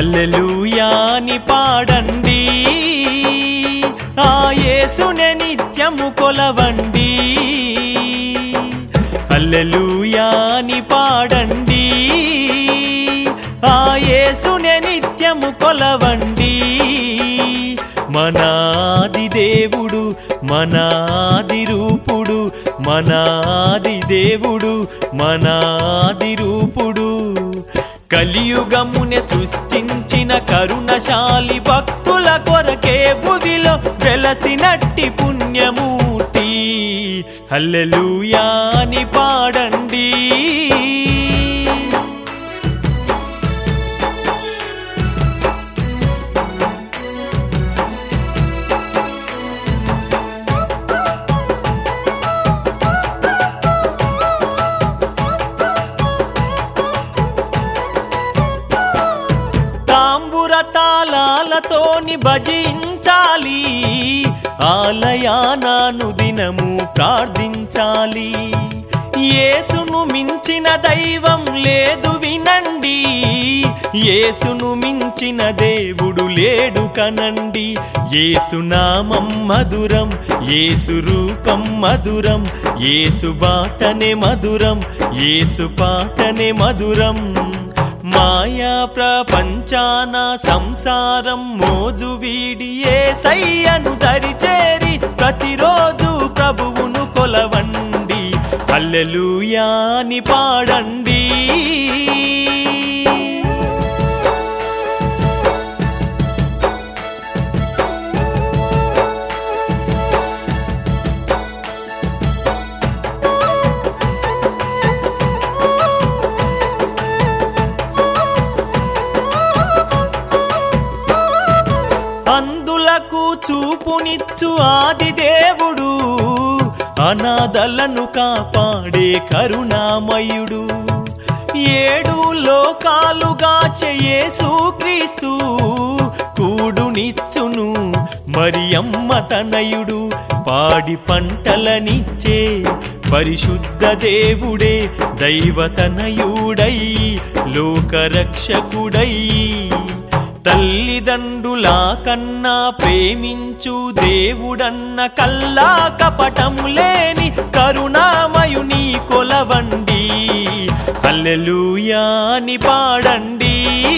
హల్లెలూయాని పాడండి ఆ యేసునే నిత్యము కొలవండి హల్లెలూయాని పాడండి ఆ యేసునే నిత్యము కొలవండి మనాది దేవుడు మనాది రూపుడు మనాది దేవుడు మనాది రూపుడు కలియుగమునే సృష్టించిన కరుణశాలి భక్తుల కొరకే బుదిలో వెలసినట్టి పుణ్యమూర్తి హల్లెలూయాని పాడండి తాంబుర తాళాలతోని భజించాలి ఆలయానాను దినము ప్రార్థించాలి యేసును మించిన దైవం లేదు వినండి యేసును మించిన దేవుడు లేడు కనండి యేసు నామం మధురం యేసు రూపం మధురం యేసు బాటనే మధురం యేసు పాటనే మధురం మాయా ప్రపంచాన సంసారం మోజు వీడి ఏ సయ్యను దరిచేరి ప్రతిరోజు ప్రభువును కొలవండి హల్లెలూయాని పాడండి అందులకు చూపునిచ్చు ఆది దేవుడు అనాథలను కాపాడే కరుణామయుడు ఏడు లోకాలుగా చేయేసు క్రీస్తు కూడునిచ్చును మరి అమ్మ తనయుడు పాడి పంటలనిచ్చే పరిశుద్ధ దేవుడే దైవతనయుడై లోకరక్షకుడై తల్లిదండ్రుల కన్నా ప్రేమించు దేవుడన్న కల్లా కపటము లేని కరుణామయుని కొలవండి హల్లెలూయాని పాడండి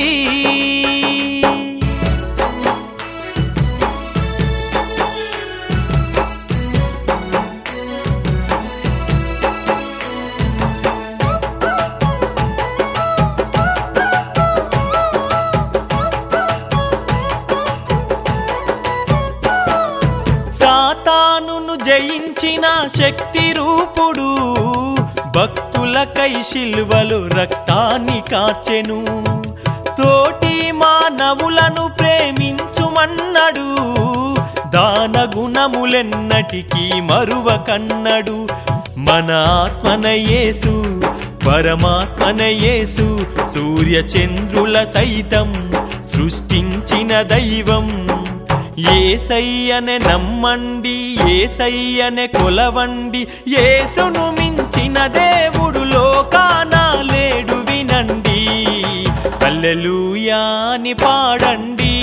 సాతానును జయించిన శక్తి రూపుడు భక్తులకై శిల్వలు రక్తాన్ని కాచెను తోటి మానవులను ప్రేమించుమన్నడు దాన గుణములెన్నటికీ మరువ కన్నడు మన ఆత్మన యేసు పరమాత్మన యేసు సూర్య చంద్రుల సైతం సృష్టించిన దైవం ఏసయ్యనే నమ్మండి ఏసయ్యనే కొలవండి యేసును మించిన దేవుడు లోకాన లేడు వినండి హల్లెలూయాని పాడండి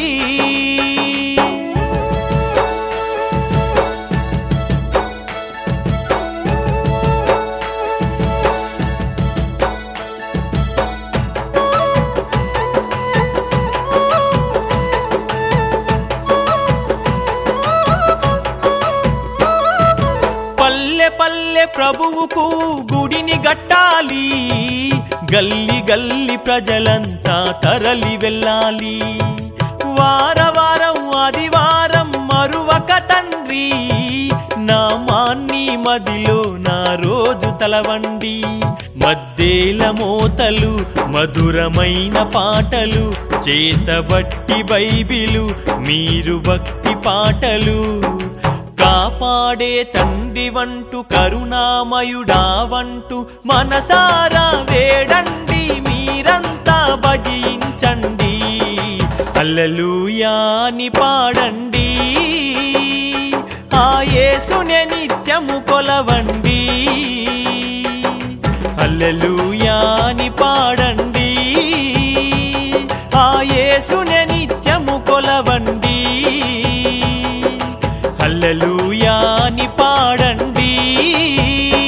పల్లె పల్లె ప్రభువుకు గుడిని గట్టాలి గల్లి గల్లి ప్రజలంతా తరలి వెళ్ళాలి వార వారం ఆదివారం మరువక తండ్రి నామాన్ని మదిలో నా రోజు తలవండి మద్దేల మోతలు మధురమైన పాటలు చేతబట్టి బైబిలు మీరు భక్తి పాటలు కాపాడే తండ్రి వంటు కరుణామయుడా వంటు మనసారా వేడండి మీరంతా భజించండి హల్లెలూయాని పాడండి ఆ యేసునే నిత్యము కొలవండి హల్లెలూయాని పాడండి ఆ హల్లెలూయా అని పాడండి